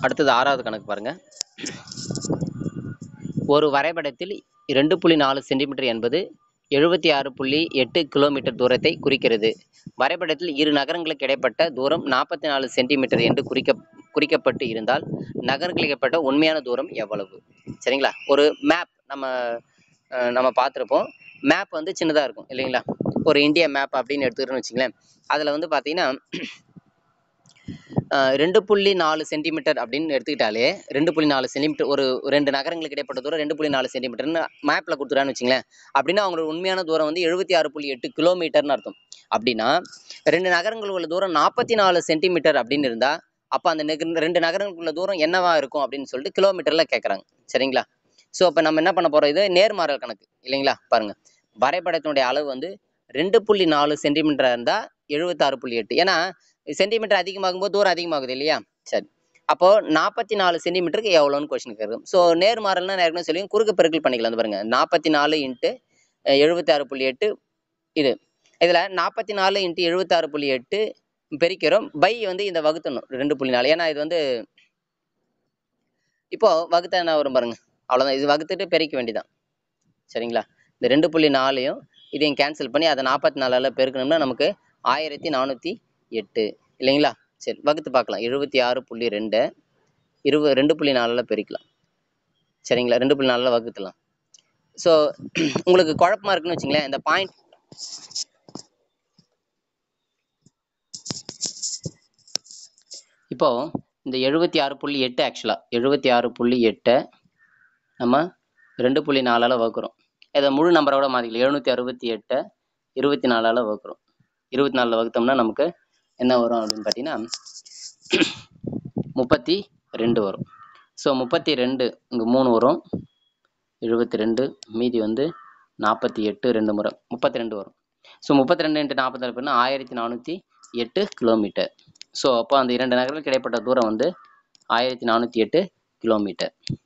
அடுத்தது ஆறாவது கணக்கு பாருங்க ஒரு வரைபடத்தில் இரண்டு புள்ளி நாலு சென்டிமீட்டர் என்பது எழுபத்தி ஆறு புள்ளி எட்டு கிலோமீட்டர் தூரத்தை குறிக்கிறது வரைபடத்தில் இரு நகரங்களுக்கு இடைப்பட்ட தூரம் நாற்பத்தி நாலு சென்டிமீட்டர் என்று குறிக்க குறிக்கப்பட்டு இருந்தால் நகரங்களுக்கு இடைப்பட்ட உண்மையான தூரம் எவ்வளவு சரிங்களா ஒரு மேப் நம்ம அஹ், நம்ம பார்த்துருப்போம் மேப் வந்து சின்னதாக இருக்கும் இல்லைங்களா ஒரு இந்தியா மேப் அப்படின்னு எடுத்துக்கிட்டோம்னு வச்சுங்களேன் அதில் வந்து பார்த்தீங்கன்னா அஹ், ரெண்டு புள்ளி நாலு சென்டிமீட்டர் அப்படின்னு எடுத்துக்கிட்டாலே ரெண்டு புள்ளி நாலு சென்டிமீட்டர் ஒரு ரெண்டு நகரங்களுக்கு இடைப்பட்ட தூரம் ரெண்டு புள்ளி நாலு சென்டிமீட்டர்னு மேப்பில் கொடுத்துட்டான்னு வச்சுங்களேன் அப்படின்னா அவங்களோட உண்மையான தூரம் வந்து எழுபத்தி ஆறு புள்ளி எட்டு கிலோமீட்டர்னு அர்த்தம் அப்படின்னா ரெண்டு நகரங்கள் உள்ள தூரம் நாற்பத்தி நாலு சென்டிமீட்டர் அப்படின்னு இருந்தால் அப்போ அந்த நெக- ரெண்டு நகரங்களுக்குள்ள தூரம் என்னவா இருக்கும் அப்படின்னு சொல்லிட்டு கிலோமீட்டரில் கேட்குறாங்க சரிங்களா ஸோ அப்போ நம்ம என்ன பண்ண போகிறோம் இது நேர்மாறல் கணக்கு இல்லைங்களா பாருங்க வரைபடத்தினுடைய அளவு வந்து ரெண்டு புள்ளி நாலு சென்டிமீட்டர் இருந்தால் எழுபத்தாறு புள்ளி எட்டு ஏன்னா சென்டிமீட்டர் அதிகமாகும் போது தூரம் அதிகமாகுது இல்லையா சரி அப்போ நாற்பத்தி நாலு சென்டிமீட்டருக்கு எவ்வளோன்னு கொஸ்டின் கேட்கும் ஸோ நேர்மாறல்னா நான் ஏற்கனவே சொல்லி குறுக்கு பெருக்கல் பண்ணிக்கலாம் இந்த பாருங்க நாற்பத்தி நாலு இன்ட்டு எழுபத்தாறு புள்ளி எட்டு இது இதில் நாற்பத்தி நாலு இன்ட்டு எழுபத்தாறு புள்ளி எட்டு பெருக்கிறோம் பை வந்து இந்த வகுத்தணும் ரெண்டு புள்ளி நாலு ஏன்னா இது வந்து இப்போ வகுத்தா என்ன வரும் பாருங்க அவ்வளோதான் இது வகுத்துட்டு பெருக்க வேண்டியதான் சரிங்களா இந்த ரெண்டு புள்ளி நாலையும் இதையும் கேன்சல் பண்ணி அதை நாற்பத்தி நாலால் பெருக்கணும்னா நமக்கு ஆயிரத்தி நானூற்றி எட்டு இல்லைங்களா சரி வகுத்து பார்க்கலாம் எழுபத்தி ஆறு புள்ளி ரெண்டு இருபது ரெண்டு புள்ளி நாலில் பெருக்கலாம் சரிங்களா ரெண்டு புள்ளி நாலில் வகுத்துலாம் ஸோ உங்களுக்கு குழப்பமா இருக்குன்னு வச்சுங்களேன் இந்த பாயிண்ட் இப்போ இந்த எழுபத்தி ஆறு புள்ளி எட்டு ஆக்சுவலாக எழுபத்தி ஆறு புள்ளி எட்டை நம்ம ரெண்டு புள்ளி நாலால் வகுக்கிறோம் இதை முழு நம்பரோட மாற்றிக்கலாம் எழுநூற்றி அறுபத்தி எட்டை இருபத்தி நாலால் வகுக்கிறோம் இருபத்தி நாலில் வகுத்தோம்னா நமக்கு என்ன வரும் அப்படின்னு பார்த்தீங்கன்னா முப்பத்தி ரெண்டு வரும் ஸோ முப்பத்தி ரெண்டு இங்கே மூணு வரும் எழுபத்தி ரெண்டு மீதி வந்து நாற்பத்தி எட்டு ரெண்டு முறை முப்பத்தி ரெண்டு வரும் ஸோ முப்பத்தி ரெண்டு இன்ட்டு நாற்பத்தி ரெண்டு பேர்னா ஆயிரத்தி நானூற்றி எட்டு கிலோமீட்டர் ஸோ அப்போ அந்த இரண்டு நகரங்களுக்கு இடைப்பட்ட தூரம் வந்து ஆயிரத்தி நானூற்றி எட்டு கிலோமீட்டர்